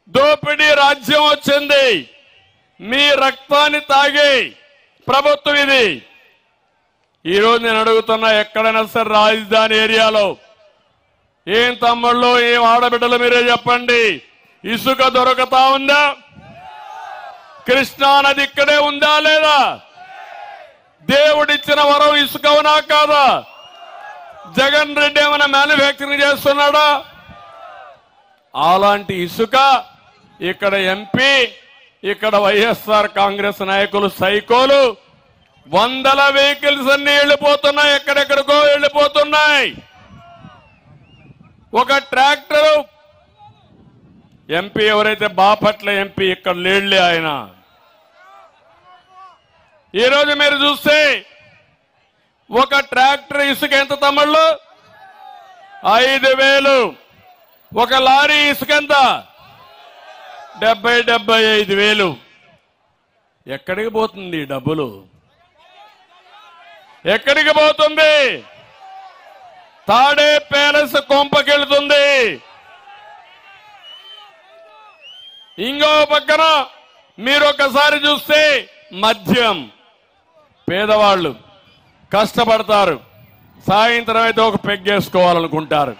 దోపిడీ రాజ్యం వచ్చింది మీ రక్తాన్ని తాగి ప్రభుత్వం ఇది ఈరోజు నేను అడుగుతున్నా ఎక్కడైనా సరే రాజధాని ఏరియాలో ఏం తమ్ముళ్ళు ఏం ఆడబిడ్డలు మీరే చెప్పండి ఇసుక దొరకతా ఉందా కృష్ణా నది ఇక్కడే ఉందా లేదా దేవుడిచ్చిన వరం ఇసుక అవునా కాదా జగన్ రెడ్డి ఏమైనా మ్యానుఫ్యాక్చరింగ్ చేస్తున్నాడా అలాంటి ఇసుక ఇక్కడ ఎంపీ ఇక్కడ వైఎస్ఆర్ కాంగ్రెస్ నాయకులు సైకోలు వందల వెహికల్స్ అన్ని వెళ్ళిపోతున్నాయి ఎక్కడెక్కడికో వెళ్ళిపోతున్నాయి ఒక ట్రాక్టర్ ఎంపీ ఎవరైతే బాపట్ల ఎంపీ ఇక్కడ లేళ్లే ఆయన ఈరోజు మీరు చూస్తే ఒక ట్రాక్టర్ ఇసుక ఎంత తమ్ముళ్ళు ఐదు వేలు ఒక లారీ ఇసుక ఎంత డెబ్బై డెబ్బై ఐదు వేలు ఎక్కడికి పోతుంది ఈ డబ్బులు ఎక్కడికి పోతుంది తాడే ప్యాలెస్ కొంపకెళ్తుంది ఇంకో పక్కన మీరు ఒకసారి చూస్తే మద్యం పేదవాళ్ళు కష్టపడతారు సాయంత్రం అయితే ఒక పెగ్గేసుకోవాలనుకుంటారు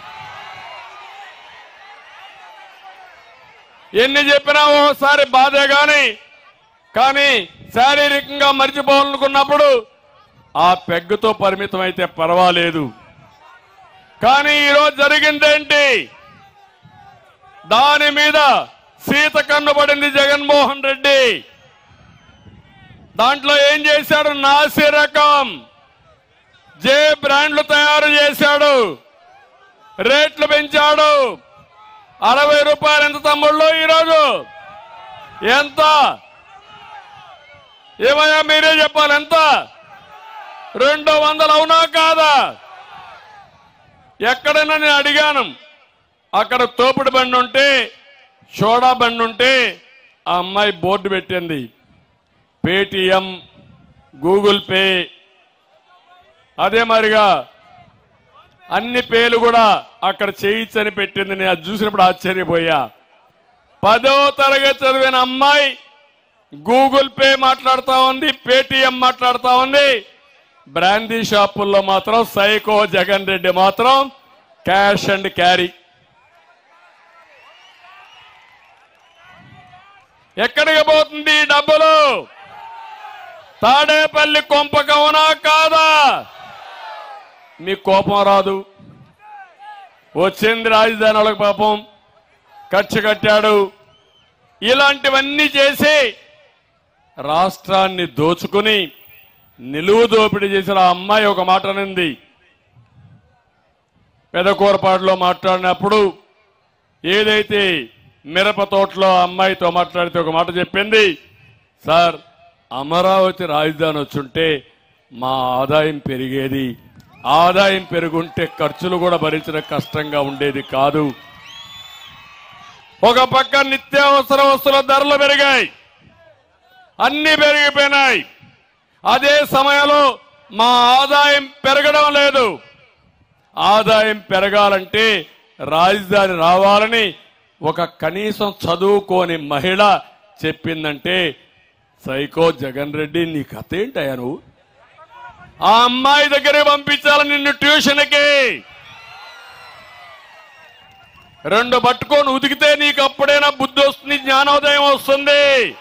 ఎన్ని చెప్పినా ఓసారి బాధే గాని కానీ శారీరకంగా మర్చిపోవాలనుకున్నప్పుడు ఆ పెగ్గుతో పరిమితం అయితే పర్వాలేదు కానీ ఈరోజు జరిగిందేంటి దాని మీద సీత కన్నుబడింది జగన్మోహన్ రెడ్డి దాంట్లో ఏం చేశాడు నాసి రకం జే బ్రాండ్లు తయారు చేశాడు రేట్లు పెంచాడు అరవై రూపాయలు ఎంత తమ్ముళ్ళు ఈరోజు ఎంత ఏమయ్యా మీరే చెప్పాలి ఎంత రెండు వందలు అవునా కాదా ఎక్కడైనా నేను అడిగాను అక్కడ తోపుడు బండి ఉంటే సోడా బండి ఉంటే ఆ అమ్మాయి బోర్డు పెట్టింది పేటిఎం గూగుల్ పే అదే మరిగా అన్ని పేర్లు కూడా అక్కడ చేయించని పెట్టింది నేను అది చూసినప్పుడు ఆశ్చర్యపోయా పదో తరగతి చదివిన అమ్మాయి గూగుల్ పే మాట్లాడుతా ఉంది పేటిఎం మాట్లాడుతా ఉంది బ్రాందీ షాపుల్లో మాత్రం సైకో జగన్ రెడ్డి మాత్రం క్యాష్ అండ్ క్యారీ ఎక్కడికి పోతుంది ఈ డబ్బులు తాడేపల్లి కొంపకవునా కాదా మీ కోపం రాదు వచ్చింది రాజధాని వాళ్ళకి పాపం ఖర్చు కట్టాడు ఇలాంటివన్నీ చేసి రాష్ట్రాన్ని దోచుకుని నిలువు దోపిడీ చేసిన ఆ అమ్మాయి ఒక మాట అనింది పెదకూరపాడులో మాట్లాడినప్పుడు ఏదైతే మిరప తోటలో ఆ అమ్మాయితో మాట్లాడితే ఒక మాట చెప్పింది సార్ అమరావతి రాజధాని వచ్చుంటే మా ఆదాయం పెరిగేది ఆదాయం పెరుగుంటే ఖర్చులు కూడా భరించడం కష్టంగా ఉండేది కాదు ఒక పక్క నిత్యావసర వస్తువుల ధరలు పెరిగాయి అన్ని పెరిగిపోయినాయి అదే సమయంలో మా ఆదాయం పెరగడం లేదు ఆదాయం పెరగాలంటే రాజధాని రావాలని ఒక కనీసం చదువుకోని మహిళ చెప్పిందంటే సైకో జగన్ రెడ్డి నీ కథ ఏంటయ్యా నువ్వు ఆ అమ్మాయి దగ్గరే పంపించాలి నిన్ను ట్యూషన్కి రెండు పట్టుకొని ఉతికితే నీకు అప్పుడైనా బుద్ధి వస్తుంది జ్ఞానోదయం వస్తుంది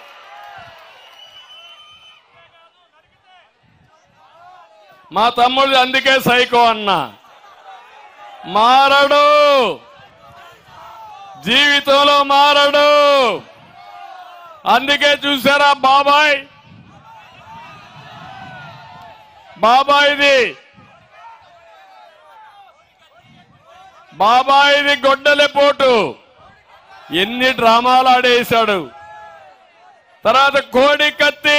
మా తమ్ముడు అందుకే సైకో అన్న మారడు జీవితంలో మారడు అందుకే చూసారా బాబాయ్ బాబాయిది బాబాయిది గొడ్డలి పోటు ఎన్ని డ్రామాలు ఆడేశాడు తర్వాత కోడి కత్తి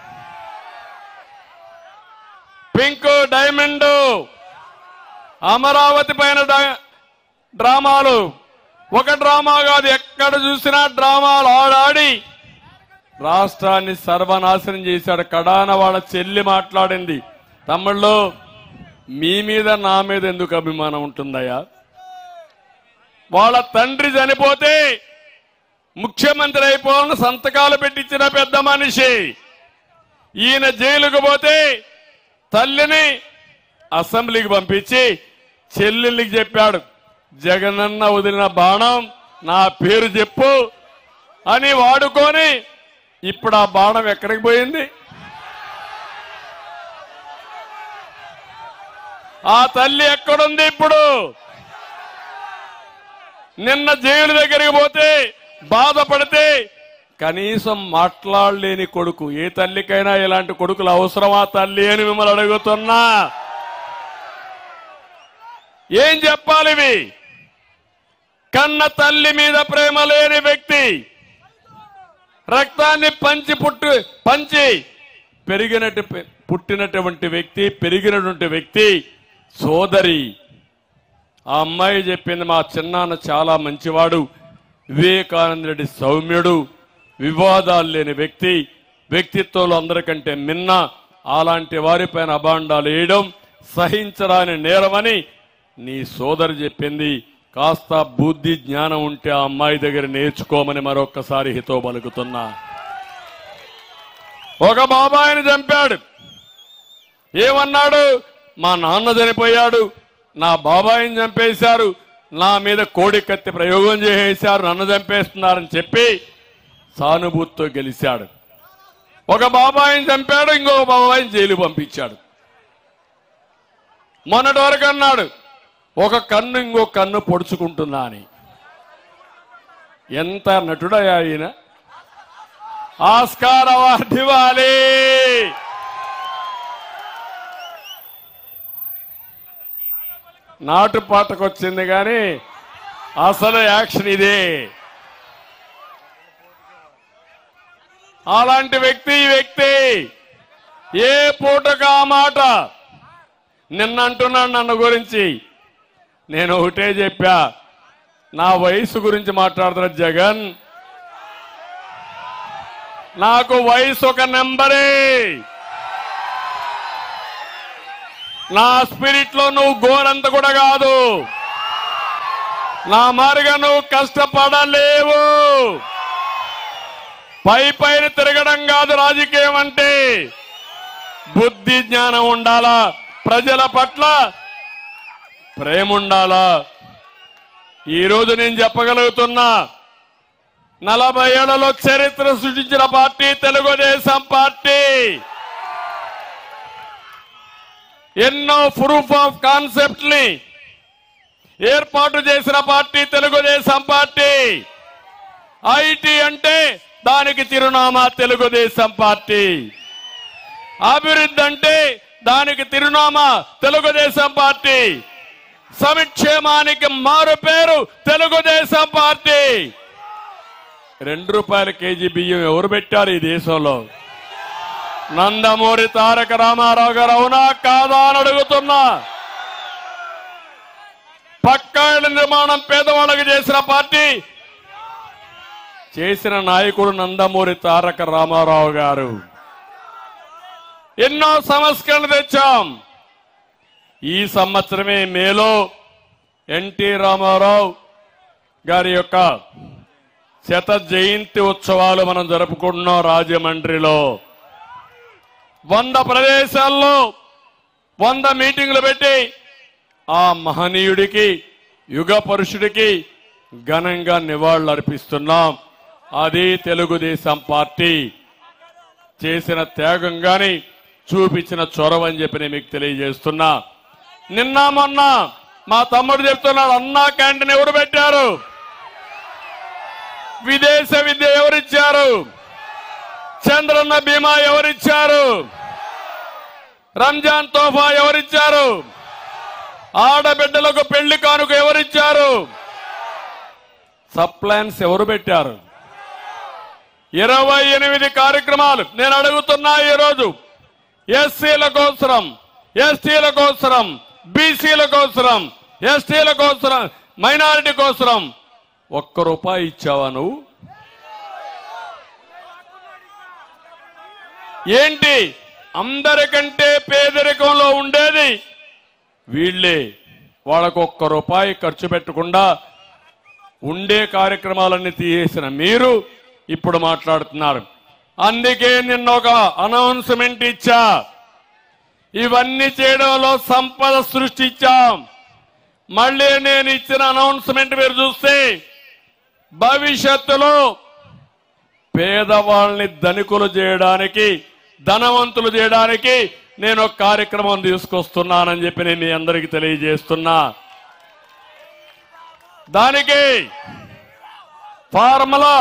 పింక్ డైమండ్ అమరావతి పైన డా- డ్రామాలు ఒక డ్రామా కాదు ఎక్కడ చూసినా డ్రామాలు ఆడాడి రాష్ట్రాన్ని సర్వనాశనం చేశాడు కడాన వాళ్ళ చెల్లి మాట్లాడింది తమ్ముళ్ళు మీ మీద నా మీద ఎందుకు అభిమానం ఉంటుందయ్యా వాళ్ళ తండ్రి చనిపోతే ముఖ్యమంత్రి అయిపోవాలని సంతకాలు పెట్టించిన పెద్ద మనిషి ఈయన జైలుకు పోతే తల్లిని అసెంబ్లీకి పంపించి చెల్లెళ్ళకి చెప్పాడు జగనన్న వదిలిన బాణం నా పేరు చెప్పు అని వాడుకొని ఇప్పుడు ఆ బాణం ఎక్కడికి పోయింది ఆ తల్లి ఎక్కడుంది ఇప్పుడు నిన్న జైలు దగ్గరికి పోతే బాధపడితే కనీసం మాట్లాడలేని కొడుకు ఏ తల్లికైనా ఇలాంటి కొడుకులు అవసరమా తల్లి అని మిమ్మల్ని అడుగుతున్నా ఏం చెప్పాలి ఇవి కన్న తల్లి మీద ప్రేమ లేని వ్యక్తి రక్తాన్ని పంచి పుట్టు పంచి పెరిగినట్టు పుట్టినటువంటి వ్యక్తి పెరిగినటువంటి వ్యక్తి సోదరి ఆ అమ్మాయి చెప్పింది మా చిన్నాన్న చాలా మంచివాడు వివేకానంద రెడ్డి సౌమ్యుడు వివాదాలు లేని వ్యక్తి వ్యక్తిత్వంలో అందరికంటే మిన్న అలాంటి వారిపైన అభాండాలు వేయడం సహించరాని నేరమని నీ సోదరు చెప్పింది కాస్త బుద్ధి జ్ఞానం ఉంటే ఆ అమ్మాయి దగ్గర నేర్చుకోమని మరొక్కసారి హితో పలుకుతున్నా ఒక బాబాయిని చంపాడు ఏమన్నాడు మా నాన్న చనిపోయాడు నా బాబాయిని చంపేశారు నా మీద కోడి కత్తి ప్రయోగం చేసేశారు నన్ను చంపేస్తున్నారని చెప్పి సానుభూతితో గెలిచాడు ఒక బాబాయిని చంపాడు ఇంకొక బాబాయిని జైలు పంపించాడు మొన్నటి వరకు అన్నాడు ఒక కన్ను ఇంకో కన్ను పొడుచుకుంటున్నా అని ఎంత నటుడయా ఆయన ఆస్కార్ అవార్డు ఇవ్వాలి నాటు పాటకు వచ్చింది కానీ అసలు యాక్షన్ ఇదే అలాంటి వ్యక్తి ఈ వ్యక్తి ఏ పూటకు ఆ మాట నిన్న అంటున్నాడు నన్ను గురించి నేను ఒకటే చెప్పా నా వయసు గురించి మాట్లాడుతున్న జగన్ నాకు వయసు ఒక నెంబరే నా స్పిరిట్ లో నువ్వు గోరంత కూడా కాదు నా మారుగా నువ్వు కష్టపడలేవు పై పైన తిరగడం కాదు రాజకీయం అంటే బుద్ధి జ్ఞానం ఉండాలా ప్రజల పట్ల ప్రేమ ఉండాలా ఈ రోజు నేను చెప్పగలుగుతున్నా నలభై ఏళ్లలో చరిత్ర సృష్టించిన పార్టీ తెలుగుదేశం పార్టీ ఎన్నో ప్రూఫ్ ఆఫ్ కాన్సెప్ట్ ని ఏర్పాటు చేసిన పార్టీ తెలుగుదేశం పార్టీ ఐటీ అంటే దానికి చిరునామా తెలుగుదేశం పార్టీ అభివృద్ధి అంటే దానికి తిరునామా తెలుగుదేశం పార్టీ సంక్షేమానికి మారు పేరు తెలుగుదేశం పార్టీ రెండు రూపాయల కేజీ బియ్యం ఎవరు పెట్టారు ఈ దేశంలో నందమూరి తారక రామారావు గారు అవునా కాదా అని అడుగుతున్నా పక్కా ఇళ్ల నిర్మాణం పేదవాళ్ళకి చేసిన పార్టీ చేసిన నాయకుడు నందమూరి తారక రామారావు గారు ఎన్నో సంస్కరణలు తెచ్చాం ఈ సంవత్సరమే మేలో ఎన్టీ రామారావు గారి యొక్క శత జయంతి ఉత్సవాలు మనం జరుపుకుంటున్నాం రాజమండ్రిలో వంద ప్రదేశాల్లో వంద మీటింగ్లు పెట్టి ఆ మహనీయుడికి యుగ పురుషుడికి ఘనంగా నివాళులు అర్పిస్తున్నాం అది తెలుగుదేశం పార్టీ చేసిన త్యాగం గాని చూపించిన చొరవ అని చెప్పి నేను మీకు తెలియజేస్తున్నా నిన్న మొన్న మా తమ్ముడు చెప్తున్నాడు అన్నా క్యాంటీన్ ఎవరు పెట్టారు విదేశ విద్య ఎవరిచ్చారు చంద్రన్న బీమా ఎవరిచ్చారు రంజాన్ తోఫా ఎవరిచ్చారు ఆడబిడ్డలకు పెళ్లి కానుక ఎవరిచ్చారు సప్లాన్స్ ఎవరు పెట్టారు ఇరవై ఎనిమిది కార్యక్రమాలు నేను అడుగుతున్నా ఈ రోజు ఎస్సీల కోసరం ఎస్టీల కోసరం బీసీల కోసరం ఎస్టీల కోసరం మైనారిటీ కోసరం ఒక్క రూపాయి ఇచ్చావా నువ్వు ఏంటి అందరికంటే పేదరికంలో ఉండేది వీళ్ళే వాళ్ళకు ఒక్క రూపాయి ఖర్చు పెట్టకుండా ఉండే కార్యక్రమాలన్నీ తీసేసిన మీరు ఇప్పుడు మాట్లాడుతున్నారు అందుకే నిన్న ఒక అనౌన్స్మెంట్ ఇచ్చా ఇవన్నీ చేయడంలో సంపద సృష్టించాం మళ్ళీ నేను ఇచ్చిన అనౌన్స్మెంట్ మీరు చూస్తే భవిష్యత్తులో పేదవాళ్ళని ధనికులు చేయడానికి ధనవంతులు చేయడానికి నేను ఒక కార్యక్రమం తీసుకొస్తున్నానని చెప్పి నేను మీ అందరికీ తెలియజేస్తున్నా దానికి ఫార్ములా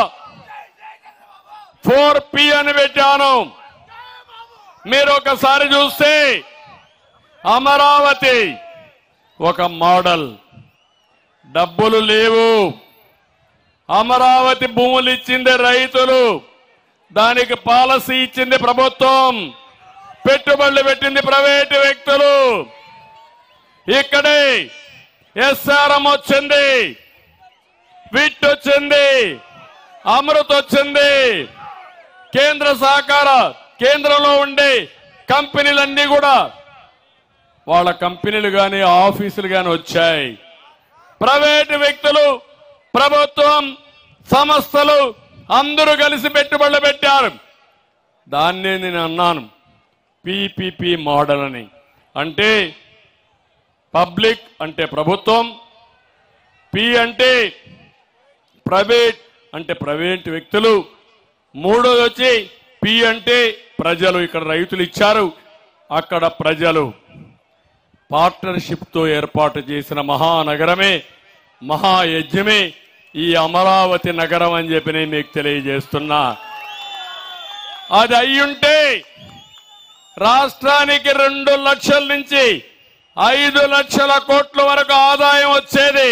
ఫోర్ పి అని పెట్టాను మీరు ఒకసారి చూస్తే అమరావతి ఒక మోడల్ డబ్బులు లేవు అమరావతి భూములు ఇచ్చింది రైతులు దానికి పాలసీ ఇచ్చింది ప్రభుత్వం పెట్టుబడులు పెట్టింది ప్రైవేటు వ్యక్తులు ఇక్కడే ఎస్ఆర్ఎం వచ్చింది విట్ వచ్చింది అమృత్ వచ్చింది కేంద్ర సహకార కేంద్రంలో ఉండే కంపెనీలన్నీ కూడా వాళ్ళ కంపెనీలు కానీ ఆఫీసులు కానీ వచ్చాయి ప్రైవేటు వ్యక్తులు ప్రభుత్వం సంస్థలు అందరూ కలిసి పెట్టుబడులు పెట్టారు దాన్నే నేను అన్నాను పిపిపి మోడల్ అని అంటే పబ్లిక్ అంటే ప్రభుత్వం పి అంటే ప్రైవేట్ అంటే ప్రైవేట్ వ్యక్తులు మూడోది వచ్చి పి అంటే ప్రజలు ఇక్కడ రైతులు ఇచ్చారు అక్కడ ప్రజలు పార్ట్నర్షిప్ తో ఏర్పాటు చేసిన మహానగరమే మహాయజ్ఞమే ఈ అమరావతి నగరం అని చెప్పి నేను మీకు తెలియజేస్తున్నా అది అయ్యుంటే రాష్ట్రానికి రెండు లక్షల నుంచి ఐదు లక్షల కోట్ల వరకు ఆదాయం వచ్చేది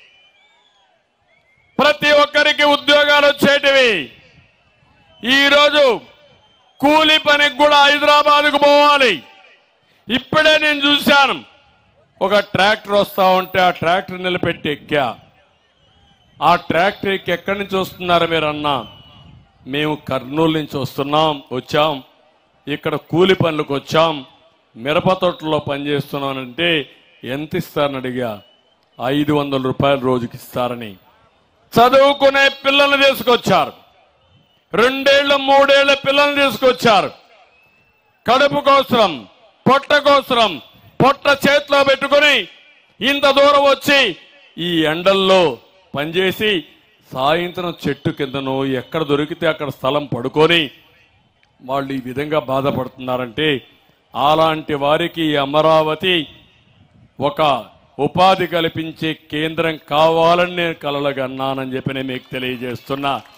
ప్రతి ఒక్కరికి ఉద్యోగాలు వచ్చేటివి ఈరోజు కూలి పనికి కూడా హైదరాబాద్కు పోవాలి ఇప్పుడే నేను చూశాను ఒక ట్రాక్టర్ వస్తా ఉంటే ఆ ట్రాక్టర్ నిలబెట్టి ఎక్కా ఆ ట్రాక్టర్ ఎక్కి ఎక్కడి నుంచి వస్తున్నారు మీరు అన్నా మేము కర్నూలు నుంచి వస్తున్నాం వచ్చాం ఇక్కడ కూలి పనులకు వచ్చాం మిరప తోటలో పనిచేస్తున్నానంటే ఎంత ఇస్తారని అడిగా ఐదు వందల రూపాయలు రోజుకి ఇస్తారని చదువుకునే పిల్లల్ని తీసుకొచ్చారు రెండేళ్లు మూడేళ్ల పిల్లల్ని తీసుకొచ్చారు కడుపు కోసరం పొట్ట కోసరం పొట్ట చేతిలో పెట్టుకొని ఇంత దూరం వచ్చి ఈ ఎండల్లో పనిచేసి సాయంత్రం చెట్టు కిందనో ఎక్కడ దొరికితే అక్కడ స్థలం పడుకొని వాళ్ళు ఈ విధంగా బాధపడుతున్నారంటే అలాంటి వారికి ఈ అమరావతి ఒక ఉపాధి కల్పించే కేంద్రం కావాలని నేను కలలుగన్నానని చెప్పి నేను మీకు తెలియజేస్తున్నా